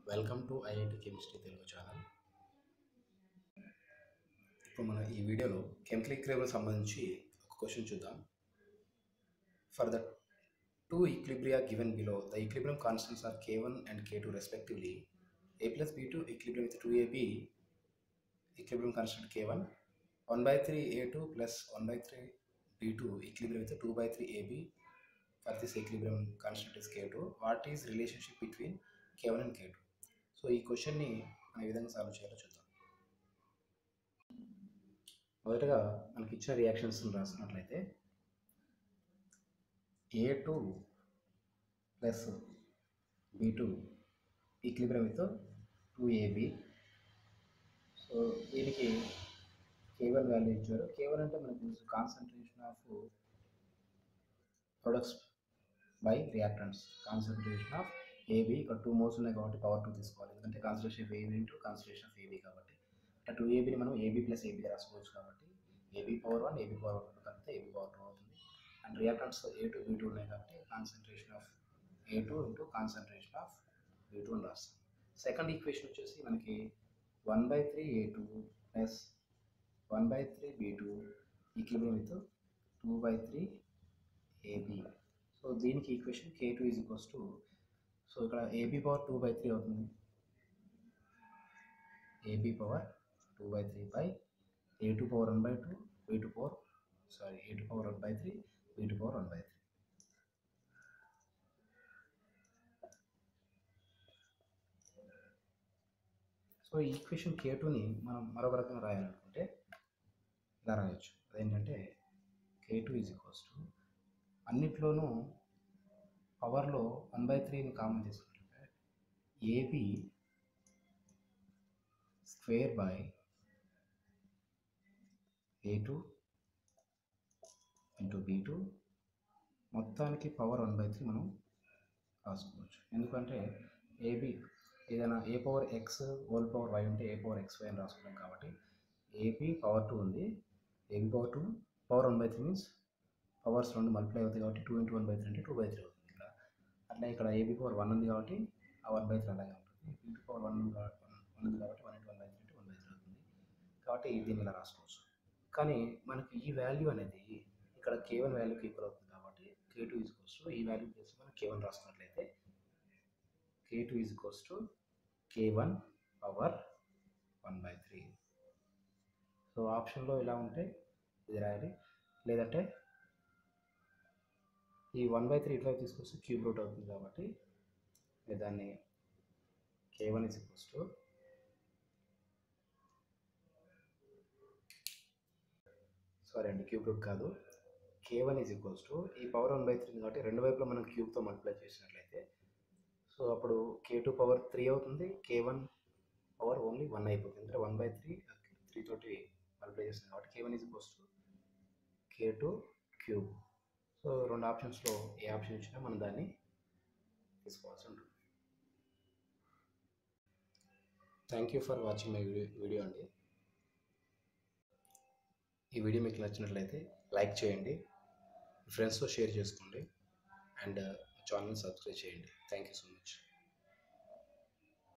welcome to IIT chemistry Telugu channel ఇప్పుడు మనం ఈ వీడియోలో కెమికల్ ఈక్విలిబ్రియం సంబంధించి ఒక క్వశ్చన్ చూద్దాం for the two equilibria given below the equilibrium constants are K one and K two respectively A plus B two equilibrium with two AB equilibrium constant K one one by three A two plus one by three B two equilibrium with two by three AB for this equilibrium constant is k2 what is relationship between k1 and k2 so ఈ క్వశ్చన్ని మనం ఏ విధంగా solve చేయాలో చూద్దాం మొదటగా మనకి ఇచ్చిన reactions రాసినట్లయితే A two plus B two equilibrium with two AB so దీనికి కేవల్ వాల్యూ ఇచ్చారు కేవల్ అంటే మనకు తెలుసు concentration of products by reactants concentration of AB ఇక్కడ టూ మోల్స్ ఉన్నాయి కాబట్టి పవర్ టూ తీసుకోవాలి ఎందుకంటే concentration of AB into concentration of AB కాబట్టి అంటే టూ ఏబిని మనం ఏబి ప్లస్ ఏబిగా రాసుకోవచ్చు కాబట్టి AB power one AB power one కలిపితే ఏబి పవర్ టూ అవుతుంది and reactants A two B two ఉన్నాయి కాబట్టి concentration of A two into concentration of B two అని రాస్తాం సెకండ్ ఈక్వేషన్ వచ్చేసి మనకి one by three A two plus one by three B two equilibrium with two by three AB so దీనికి equation K two is equals to so ఇక్కడ AB power two by three అవుతుంది AB power two by three by A two power one by two B two power sorry A two power one by three B two power one by three so ఈ equation K టూని మనం మరొక రకంగా రాయాలనుకుంటే ఇలా రాయొచ్చు అదేంటంటే K two is equals to అన్నిట్లోనూ పవర్లో వన్ బై త్రీని కామన్ తీసుకుంటే AB square by A two into B two మొత్తానికి పవర్ వన్ బై త్రీ మనం రాసుకోవచ్చు ఎందుకంటే ఏబి ఏదైనా A power X whole power Y ఉంటే ఏ పవర్ ఎక్స్ వై అని రాసుకుంటాం కాబట్టి ఏపీ పవర్ టూ ఉంది AB power two power one by three means powers రెండు మల్టిప్లై అవుతాయి కాబట్టి two into one by three అంటే టూ బై త్రీ అవుతుంది ఇక్కడ అట్లా ఇక్కడ ఏబీ పవర్ వన్ ఉంది కాబట్టి ఆ వన్ బై త్రీ అలాగే ఉంటుంది ఇంటూ పవర్ వన్ ఉంది కాబట్టి వన్ ఉంది కాబట్టి one into one by three అంటే వన్ బై త్రీ అవుతుంది కాబట్టి దీన్ని ఇలా రాసుకోవచ్చు కానీ మనకి ఈ వాల్యూ అనేది ఇక్కడ కే వన్ వాల్యూకి ఈక్వల్ అవుతుంది కాబట్టి K two is equals to ఈ వాల్యూ ప్లేస్ మనం కే వన్ రాసుకున్నట్లయితే K two is equals to K one power one by three so ఆప్షన్లో ఇలా ఉంటే ఇది రాయాలి లేదంటే ఈ వన్ బై త్రీ ఇటువైపు తీసుకొస్తే క్యూబ్ రూట్ అవుతుంది కాబట్టి నేను దాన్ని K one is equals to sorry అండి క్యూబ్ రూట్ కాదు K one is equals to ఈ పవర్ వన్ బై త్రీ కాబట్టి రెండు వైపులా మనం క్యూబ్తో మల్టిప్లై చేసినట్లయితే సో అప్పుడు కే టూ పవర్ త్రీ అవుతుంది K one power only one అయిపోతుంది అంటే వన్ బై త్రీ త్రీ తోటి మల్టిప్లై చేస్తుంది కాబట్టి K one is equals to K two cube so రెండు ఆప్షన్స్లో ఏ ఆప్షన్ ఇచ్చినా మనం దాన్ని తీసుకోవాల్సి ఉంటుంది thank you for watching my video video అండి ఈ వీడియో మీకు నచ్చినట్లయితే లైక్ చేయండి ఫ్రెండ్స్తో షేర్ చేసుకోండి అండ్ ఛానల్ సబ్స్క్రైబ్ చేయండి థ్యాంక్ యూ సో మచ్